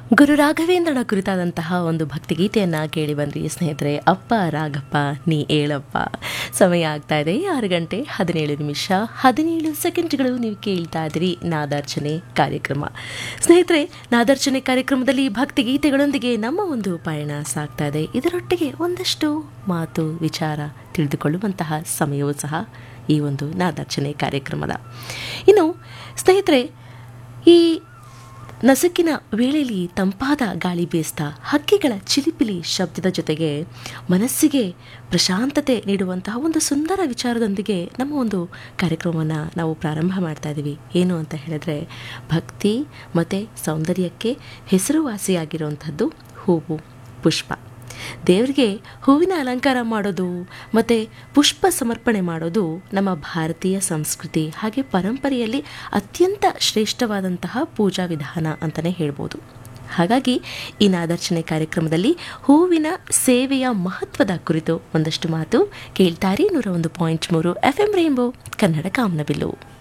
ಗುರು ರಾಘವೇಂದ್ರನ ಕುರಿತಾದಂತಹ ಒಂದು ಭಕ್ತಿಗೀತೆಯನ್ನು ಕೇಳಿ ಬಂದ್ರಿ ಸ್ನೇಹಿತರೆ ಅಪ್ಪ ರಾಘಪ್ಪ ನೀ ಏಳಪ್ಪ ಸಮಯ ಆಗ್ತಾ ಇದೆ ಆರು ಗಂಟೆ ಹದಿನೇಳು ನಿಮಿಷ ಹದಿನೇಳು ಸೆಕೆಂಡ್ಗಳು ನೀವು ಕೇಳ್ತಾ ಇದ್ದೀರಿ ನಾದಾರ್ಚನೆ ಕಾರ್ಯಕ್ರಮ ಸ್ನೇಹಿತರೆ ನಾದಾರ್ಚನೆ ಕಾರ್ಯಕ್ರಮದಲ್ಲಿ ಭಕ್ತಿಗೀತೆಗಳೊಂದಿಗೆ ನಮ್ಮ ಒಂದು ಪಯಣ ಸಾಗ್ತಾ ಇದೆ ಇದರೊಟ್ಟಿಗೆ ಒಂದಷ್ಟು ಮಾತು ವಿಚಾರ ತಿಳಿದುಕೊಳ್ಳುವಂತಹ ಸಮಯವೂ ಸಹ ಈ ಒಂದು ನಾದಾರ್ಚನೆ ಕಾರ್ಯಕ್ರಮದ ಇನ್ನು ಸ್ನೇಹಿತರೆ ಈ ನಸುಕಿನ ವೇಳೆಯಲ್ಲಿ ತಂಪಾದ ಗಾಳಿ ಬೀಸ್ತಾ ಹಕ್ಕಿಗಳ ಚಿಲಿಪಿಲಿ ಶಬ್ದದ ಜೊತೆಗೆ ಮನಸ್ಸಿಗೆ ಪ್ರಶಾಂತತೆ ನೀಡುವಂತಹ ಒಂದು ಸುಂದರ ವಿಚಾರದೊಂದಿಗೆ ನಮ್ಮ ಒಂದು ಕಾರ್ಯಕ್ರಮವನ್ನು ನಾವು ಪ್ರಾರಂಭ ಮಾಡ್ತಾ ಇದ್ದೀವಿ ಏನು ಅಂತ ಹೇಳಿದ್ರೆ ಭಕ್ತಿ ಮತ್ತು ಸೌಂದರ್ಯಕ್ಕೆ ಹೆಸರುವಾಸಿಯಾಗಿರುವಂಥದ್ದು ಹೂವು ಪುಷ್ಪ ದೇವರಿಗೆ ಹೂವಿನ ಅಲಂಕಾರ ಮಾಡೋದು ಮತ್ತು ಪುಷ್ಪ ಸಮರ್ಪಣೆ ಮಾಡೋದು ನಮ್ಮ ಭಾರತೀಯ ಸಂಸ್ಕೃತಿ ಹಾಗೆ ಪರಂಪರೆಯಲ್ಲಿ ಅತ್ಯಂತ ಶ್ರೇಷ್ಠವಾದಂತಹ ಪೂಜಾ ವಿಧಾನ ಅಂತಲೇ ಹೇಳ್ಬೋದು ಹಾಗಾಗಿ ಈ ನಾದರ್ಶನೆ ಕಾರ್ಯಕ್ರಮದಲ್ಲಿ ಹೂವಿನ ಸೇವೆಯ ಮಹತ್ವದ ಕುರಿತು ಒಂದಷ್ಟು ಮಾತು ಕೇಳ್ತಾರೆ ನೂರ ಒಂದು ಪಾಯಿಂಟ್ ಮೂರು ಎಫ್ ಎಂ ರೈನ್ಬೋ ಕನ್ನಡ ಕಾಮನಬಿಲ್ಲು